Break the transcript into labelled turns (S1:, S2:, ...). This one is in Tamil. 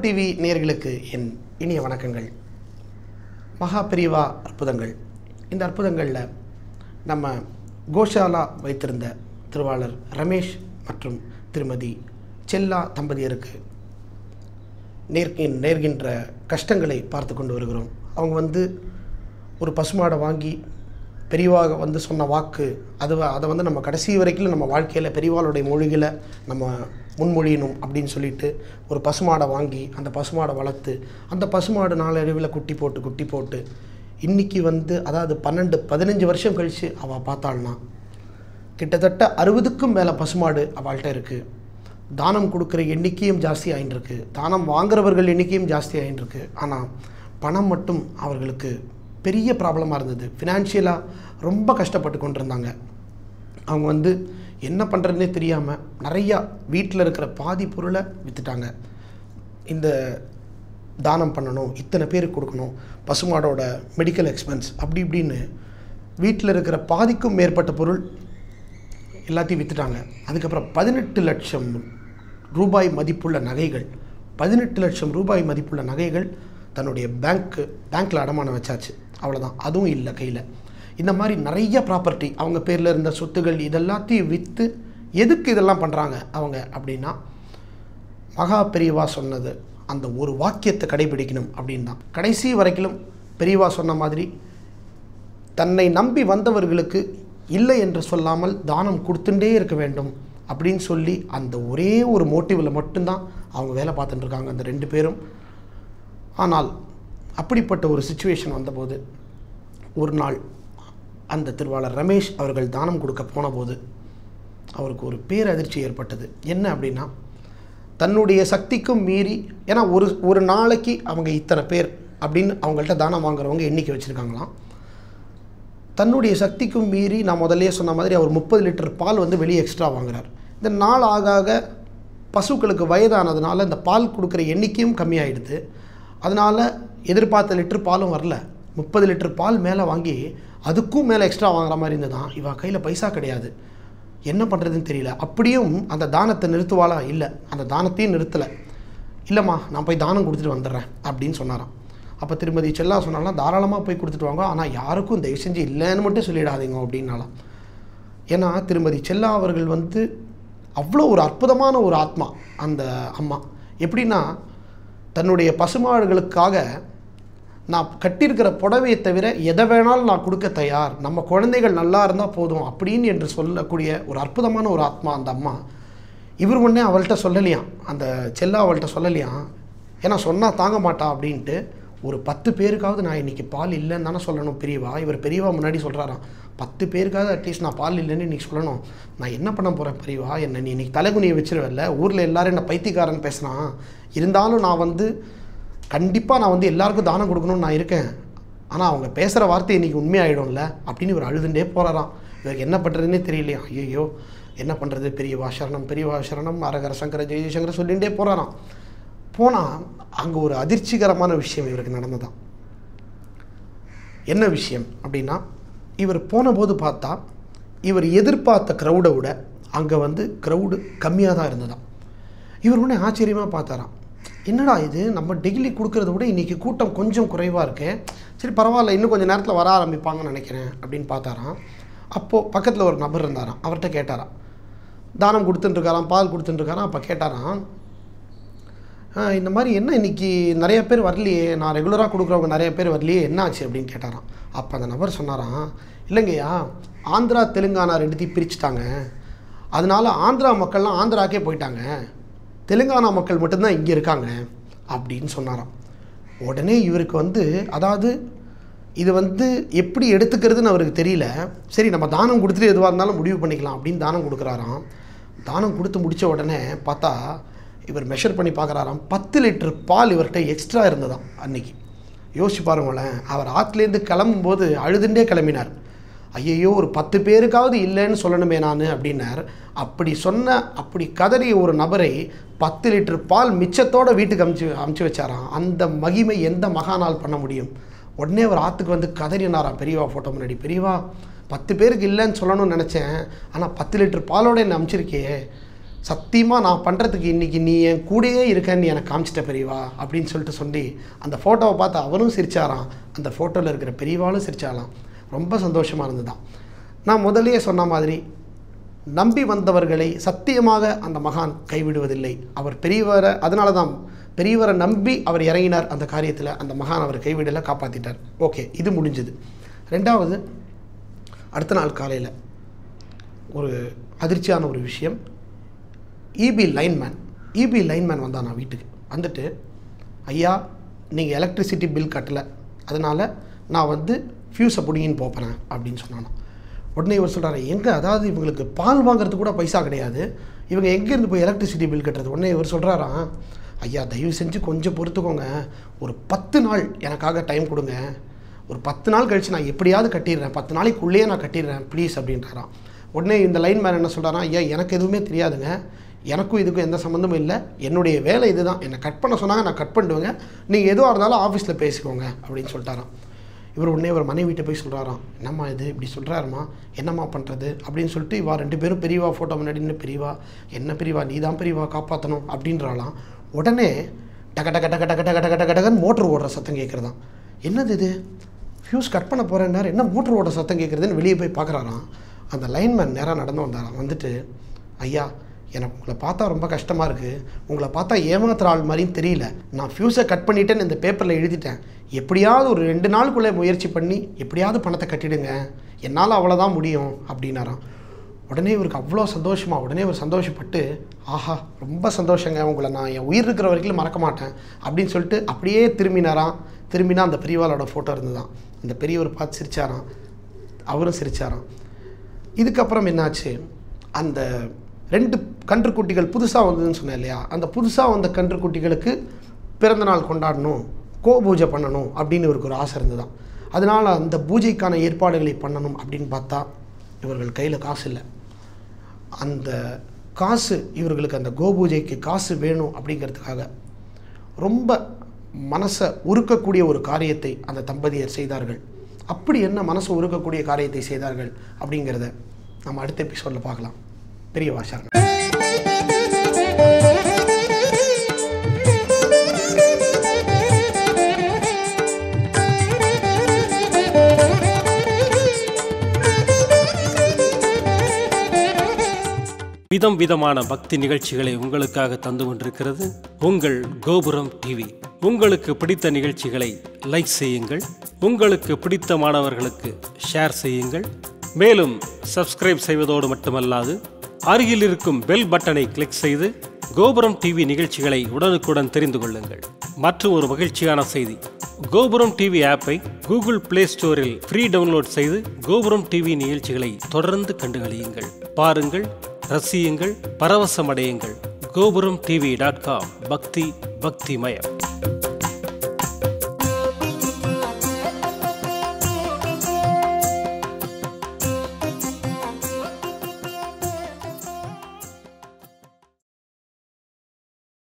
S1: டிவி நேயர்களுக்கு என் இனிய வணக்கங்கள் மகா பிரிவா அற்புதங்கள் இந்த அற்புதங்களில் நம்ம கோஷாலா வைத்திருந்த திருவாளர் ரமேஷ் மற்றும் திருமதி செல்லா தம்பதியருக்கு நேர்கின் நேர்கின்ற கஷ்டங்களை பார்த்து கொண்டு வருகிறோம் அவங்க வந்து ஒரு பசுமாடை வாங்கி பெரியவாக வந்து சொன்ன வாக்கு அது அதை வந்து நம்ம கடைசி வரைக்கும் நம்ம வாழ்க்கையில் பெரியவாளுடைய மொழிகளை நம்ம முன்மொழியணும் அப்படின்னு சொல்லிட்டு ஒரு பசுமாடை வாங்கி அந்த பசுமாடை வளர்த்து அந்த பசுமாடு நாளடைவில் குட்டி போட்டு குட்டி போட்டு இன்றைக்கி வந்து அதாவது பன்னெண்டு பதினஞ்சு வருஷம் கழித்து அவள் பார்த்தாள்னா கிட்டத்தட்ட அறுபதுக்கும் மேலே பசுமாடு அவள்கிட்ட இருக்குது தானம் கொடுக்குற எண்ணிக்கையும் ஜாஸ்தி ஆகிட்டு இருக்கு தானம் வாங்குறவர்கள் எண்ணிக்கையும் ஜாஸ்தி ஆகிட்டு இருக்கு ஆனால் பணம் மட்டும் அவர்களுக்கு பெரிய ப்ராப்ளமாக இருந்தது ஃபினான்ஷியலாக ரொம்ப கஷ்டப்பட்டு கொண்டிருந்தாங்க அவங்க வந்து என்ன பண்ணுறதுனே தெரியாமல் நிறையா வீட்டில் இருக்கிற பாதி பொருளை விற்றுட்டாங்க இந்த தானம் பண்ணணும் இத்தனை பேருக்கு கொடுக்கணும் பசுமாடோட மெடிக்கல் எக்ஸ்பென்ஸ் அப்படி இப்படின்னு வீட்டில் இருக்கிற பாதிக்கும் மேற்பட்ட பொருள் எல்லாத்தையும் விற்றுட்டாங்க அதுக்கப்புறம் பதினெட்டு லட்சம் ரூபாய் மதிப்புள்ள நகைகள் பதினெட்டு லட்சம் ரூபாய் மதிப்புள்ள நகைகள் தன்னுடைய பேங்க்கு பேங்க்கில் அடமானம் வச்சாச்சு அவ்வளோதான் அதுவும் இல்லை கையில் இந்த மாதிரி நிறைய ப்ராப்பர்ட்டி அவங்க பேரில் இருந்த சொத்துகள் இதெல்லாத்தையும் விற்று எதுக்கு இதெல்லாம் பண்ணுறாங்க அவங்க அப்படின்னா மகா பெரியவா சொன்னது அந்த ஒரு வாக்கியத்தை கடைபிடிக்கணும் அப்படின்னு தான் கடைசி வரைக்கும் பெரியவா சொன்ன மாதிரி தன்னை நம்பி வந்தவர்களுக்கு இல்லை என்று சொல்லாமல் தானம் கொடுத்துட்டே இருக்க வேண்டும் அப்படின்னு சொல்லி அந்த ஒரே ஒரு மோட்டிவில் மட்டும்தான் அவங்க வேலை பார்த்துட்டு இருக்காங்க அந்த ரெண்டு பேரும் ஆனால் அப்படிப்பட்ட ஒரு சுச்சுவேஷன் வந்தபோது ஒரு நாள் அந்த திருவாளர் ரமேஷ் அவர்கள் தானம் கொடுக்க போனபோது அவருக்கு ஒரு பேரதிர்ச்சி ஏற்பட்டது என்ன அப்படின்னா தன்னுடைய சக்திக்கும் மீறி ஏன்னா ஒரு ஒரு நாளைக்கு அவங்க இத்தனை பேர் அப்படின்னு அவங்கள்ட்ட தானம் வாங்குறவங்க எண்ணிக்கை வச்சுருக்காங்களாம் தன்னுடைய சக்திக்கும் மீறி நான் முதல்லயே சொன்ன மாதிரி அவர் முப்பது லிட்டர் பால் வந்து வெளியே எக்ஸ்ட்ரா வாங்குறார் இந்த நாள் ஆக ஆக பசுக்களுக்கு வயதானதுனால இந்த பால் கொடுக்குற எண்ணிக்கையும் கம்மியாயிடுது அதனால் எதிர்பார்த்த லிட்டர் பாலும் வரல முப்பது லிட்டர் பால் மேலே வாங்கி அதுக்கும் மேலே எக்ஸ்ட்ரா வாங்குற மாதிரி இருந்ததான் இவ கையில் பைசா கிடையாது என்ன பண்ணுறதுன்னு தெரியல அப்படியும் அந்த தானத்தை நிறுத்துவாளா இல்லை அந்த தானத்தையும் நிறுத்தலை இல்லைம்மா நான் போய் தானம் கொடுத்துட்டு வந்துடுறேன் அப்படின்னு சொன்னாராம் அப்போ திருமதி செல்லா சொன்னாலாம் தாராளமாக போய் கொடுத்துட்டு வாங்க ஆனால் யாருக்கும் தயவு செஞ்சு இல்லைன்னு மட்டும் சொல்லிடாதீங்க அப்படின்னாலாம் ஏன்னா திருமதி செல்லா அவர்கள் வந்து அவ்வளோ ஒரு அற்புதமான ஒரு ஆத்மா அந்த அம்மா எப்படின்னா தன்னுடைய பசுமாடுகளுக்காக நான் கட்டியிருக்கிற புடவையை தவிர எதை வேணாலும் நான் கொடுக்க தயார் நம்ம குழந்தைகள் நல்லா இருந்தால் போதும் அப்படின்னு என்று சொல்லக்கூடிய ஒரு அற்புதமான ஒரு ஆத்மா அந்த அம்மா இவர் ஒன்றே அவள்கிட்ட சொல்லலையாம் அந்த செல்லா அவள்கிட்ட சொல்லலையாம் ஏன்னா சொன்னால் தாங்க மாட்டா அப்படின்ட்டு ஒரு பத்து பேருக்காவது நான் இன்றைக்கி பால் இல்லைன்னு தானே சொல்லணும் பெரியவா இவர் பெரியவா முன்னாடி சொல்கிறாராம் பத்து பேருக்காவது அட்லீஸ்ட் நான் பால் இல்லைன்னு இன்றைக்கி சொல்லணும் நான் என்ன பண்ண போகிறேன் பெரியவா என்னை நீ இன்றைக்கி தலைகுனியை வச்சிருவல்ல ஊரில் எல்லாரும் என்ன பைத்தியக்காரன் பேசுகிறான் இருந்தாலும் நான் வந்து கண்டிப்பாக நான் வந்து எல்லாருக்கும் தானம் கொடுக்கணும்னு நான் இருக்கேன் ஆனால் அவங்க பேசுகிற வார்த்தை இன்றைக்கி உண்மையாயிடும்ல அப்படின்னு இவர் அழுதுண்டே போகிறாராம் இவருக்கு என்ன பண்ணுறதுன்னே தெரியலையா ஐயோ என்ன பண்ணுறது பெரியவா சரணம் பெரியவா சரணம் அரகர சங்கர ஜெய சங்கர சொல்லிகிட்டே போகிறாராம் போனால் அங்கே ஒரு அதிர்ச்சிகரமான விஷயம் இவருக்கு நடந்ததாம் என்ன விஷயம் அப்படின்னா இவர் போனபோது பார்த்தா இவர் எதிர்பார்த்த க்ரௌடை விட அங்கே வந்து க்ரௌடு கம்மியாக தான் இருந்ததாம் இவர் உடனே ஆச்சரியமாக பார்த்தாராம் என்னடா இது நம்ம டெய்லி கொடுக்கறத விட இன்றைக்கி கூட்டம் கொஞ்சம் குறைவாக இருக்கு சரி பரவாயில்ல இன்னும் கொஞ்சம் நேரத்தில் வர ஆரம்பிப்பாங்கன்னு நினைக்கிறேன் அப்படின்னு பார்த்தாராம் அப்போது பக்கத்தில் ஒரு நபர் இருந்தாராம் அவர்கிட்ட கேட்டாராம் தானம் கொடுத்துட்டுருக்காராம் பால் கொடுத்துட்டுருக்காராம் அப்போ கேட்டாராம் "ஆ, இந்த மாதிரி என்ன இன்னைக்கு நிறைய பேர் வரலையே நான் ரெகுலராக கொடுக்குறவங்க நிறைய பேர் வரலையே என்ன ஆச்சு அப்படின்னு கேட்டாராம் அப்போ அந்த நபர் சொன்னாராம் இல்லைங்கய்யா ஆந்திரா தெலுங்கானா ரெண்டுத்தையும் பிரிச்சுட்டாங்க அதனால ஆந்திரா மக்கள்லாம் ஆந்திராக்கே போயிட்டாங்க தெலுங்கானா மக்கள் மட்டும்தான் இங்கே இருக்காங்க அப்படின்னு சொன்னாராம் உடனே இவருக்கு வந்து அதாவது இது வந்து எப்படி எடுத்துக்கிறதுன்னு அவருக்கு தெரியல சரி நம்ம தானம் கொடுத்துட்டு எதுவாக இருந்தாலும் முடிவு பண்ணிக்கலாம் அப்படின்னு தானம் கொடுக்குறாராம் தானம் கொடுத்து முடித்த உடனே பார்த்தா இவர் மெஷர் பண்ணி பார்க்குறாராம் பத்து லிட்டர் பால் இவர்கிட்ட எக்ஸ்ட்ரா இருந்ததாம் அன்னைக்கு யோசிச்சு பாருங்களேன் அவர் ஆற்றுலேருந்து கிளம்பும்போது அழுதுண்டே கிளம்பினார் ஐயையோ ஒரு பத்து பேருக்காவது இல்லைன்னு சொல்லணுமே நான் அப்படின்னார் அப்படி சொன்ன அப்படி கதறிய ஒரு நபரை பத்து லிட்டர் பால் மிச்சத்தோட வீட்டுக்கு அமுச்சு அமுச்சு வச்சாராம் அந்த மகிமை எந்த மகானால் பண்ண முடியும் உடனே அவர் ஆற்றுக்கு வந்து கதறினாராம் பெரியவா ஃபோட்டோ முன்னாடி பெரியவா பத்து பேருக்கு இல்லைன்னு சொல்லணும்னு நினச்சேன் ஆனால் பத்து லிட்டர் பாலோட என்னை அமுச்சிருக்கே சத்தியமாக நான் பண்ணுறதுக்கு இன்றைக்கி நீ என் கூடயே இருக்கேன்னு எனக்கு காமிச்சிட்ட பெரியவா அப்படின்னு சொல்லிட்டு சொல்லி அந்த ஃபோட்டோவை பார்த்து அவரும் சிரிச்சாராம் அந்த ஃபோட்டோவில் இருக்கிற பெரியவாளும் சிரிச்சாலாம் ரொம்ப சந்தோஷமாக இருந்ததுதான் நான் முதல்லயே சொன்ன மாதிரி நம்பி வந்தவர்களை சத்தியமாக அந்த மகான் கைவிடுவதில்லை அவர் பெரியவரை அதனால தான் பெரியவரை நம்பி அவர் இறங்கினார் அந்த காரியத்தில் அந்த மகான் அவர் கைவிடலை காப்பாற்றிட்டார் ஓகே இது முடிஞ்சது ரெண்டாவது அடுத்த நாள் காலையில் ஒரு அதிர்ச்சியான ஒரு விஷயம் இபி லைன்மேன் இபி லைன்மேன் வந்தான் நான் வீட்டுக்கு வந்துட்டு ஐயா நீங்கள் எலக்ட்ரிசிட்டி பில் கட்டலை அதனால் நான் வந்து ஃபியூஸை பிடிங்கின்னு போகிறேன் அப்படின்னு சொன்னானா உடனே இவர் சொல்கிறாரு எங்கே அதாவது இவங்களுக்கு பால் வாங்குறதுக்கு கூட பைசா கிடையாது இவங்க எங்கேருந்து போய் எலக்ட்ரிசிட்டி பில் கட்டுறது உடனே இவர் சொல்கிறாராம் ஐயா தயவு செஞ்சு கொஞ்சம் பொறுத்துக்கோங்க ஒரு பத்து நாள் எனக்காக டைம் கொடுங்க ஒரு பத்து நாள் கழித்து நான் எப்படியாவது கட்டிடுறேன் பத்து நாளைக்குள்ளேயே நான் கட்டிடுறேன் ப்ளீஸ் அப்படின்றாராம் உடனே இந்த லைன் மேன் என்ன சொல்கிறாராம் ஐயா எனக்கு எதுவுமே தெரியாதுங்க எனக்கும் இதுக்கும் எந்த சம்மந்தமும் இல்லை என்னுடைய வேலை இதுதான் என்னை கட் பண்ண சொன்னாங்க நான் கட் பண்ணிடுவேங்க நீங்கள் எதுவாக இருந்தாலும் ஆஃபீஸில் பேசிக்கோங்க அப்படின்னு சொல்லிட்டாராம் இவர் உடனே ஒரு மனைவிட்ட போய் சொல்கிறாராம் என்னம்மா இது இப்படி சொல்கிறாருமா என்னம்மா பண்ணுறது அப்படின்னு சொல்லிட்டு இவா ரெண்டு பேரும் பெரியவா ஃபோட்டோ முன்னாடி நின்று பெரியவா என்ன பெரியவா நீ தான் பெரியவா காப்பாற்றணும் அப்படின்றாலாம் உடனே டக டக டக டக டக டக டக டகன்னு மோட்ரு ஓடுற சத்தம் கேட்குறதாம் என்னது இது ஃபியூஸ் கட் பண்ண போகிறேன்னாரு என்ன மோட்ரு ஓடுற சத்தம் கேட்குறதுன்னு வெளியே போய் பார்க்குறாராம் அந்த லைன்மேன் நேராக நடந்து வந்தாராம் வந்துட்டு ஐயா எனக்கு உங்களை பார்த்தா ரொம்ப கஷ்டமாக இருக்குது உங்களை பார்த்தா ஏமாத்துற ஆள் மாதிரியும் தெரியல நான் ஃபியூஸை கட் பண்ணிட்டேன்னு இந்த பேப்பரில் எழுதிட்டேன் எப்படியாவது ஒரு ரெண்டு நாளுக்குள்ளே முயற்சி பண்ணி எப்படியாவது பணத்தை கட்டிடுங்க என்னால் அவ்வளோதான் முடியும் அப்படின்னாராம் உடனே இவருக்கு அவ்வளோ சந்தோஷமா உடனே இவர் சந்தோஷப்பட்டு ஆஹா ரொம்ப சந்தோஷங்க உங்களை நான் என் உயிர் இருக்கிற வரைக்கும் மறக்க மாட்டேன் அப்படின்னு சொல்லிட்டு அப்படியே திரும்பினாராம் திரும்பினா அந்த பெரியவாளோட ஃபோட்டோ இருந்ததான் அந்த பெரியவர் பார்த்து சிரிச்சாராம் அவரும் சிரிச்சாராம் இதுக்கப்புறம் என்னாச்சு அந்த ரெண்டு கன்றுக்குட்டிகள் புதுசாக வந்ததுன்னு சொன்னேன் இல்லையா அந்த புதுசாக வந்த கன்றுக்குட்டிகளுக்கு பிறந்த நாள் கொண்டாடணும் கோ பூஜை பண்ணணும் அப்படின்னு இவருக்கு ஒரு ஆசை இருந்ததாம் அதனால் அந்த பூஜைக்கான ஏற்பாடுகளை பண்ணணும் அப்படின்னு பார்த்தா இவர்கள் கையில் காசு இல்லை அந்த காசு இவர்களுக்கு அந்த கோபூஜைக்கு காசு வேணும் அப்படிங்கிறதுக்காக ரொம்ப மனசை உருக்கக்கூடிய ஒரு காரியத்தை அந்த தம்பதியர் செய்தார்கள் அப்படி என்ன மனசை உருக்கக்கூடிய காரியத்தை செய்தார்கள் அப்படிங்கிறத நம்ம அடுத்த எபிசோடில் பார்க்கலாம் பெரிய வாஷாங்க
S2: விதம் விதமான பக்தி நிகழ்ச்சிகளை உங்களுக்காக தந்து கொண்டிருக்கிறது உங்கள் கோபுரம் டிவி உங்களுக்கு பிடித்த நிகழ்ச்சிகளை லைக் செய்யுங்கள் உங்களுக்கு பிடித்த மாணவர்களுக்கு ஷேர் செய்யுங்கள் மேலும் சப்ஸ்கிரைப் செய்வதோடு மட்டுமல்லாது அருகில் இருக்கும் பெல் பட்டனை கிளிக் செய்து கோபுரம் டிவி நிகழ்ச்சிகளை உடனுக்குடன் தெரிந்து கொள்ளுங்கள் மற்றும் ஒரு மகிழ்ச்சியான செய்தி கோபுரம் டிவி ஆப்பை கூகுள் பிளே ஸ்டோரில் ஃப்ரீ டவுன்லோட் செய்து கோபுரம் டிவி நிகழ்ச்சிகளை தொடர்ந்து கண்டுகளியுங்கள் பாருங்கள் ரசியுங்கள் பரவசமடையுங்கள் கோபுரம் டிவி டாட் காம் பக்தி பக்திமயம்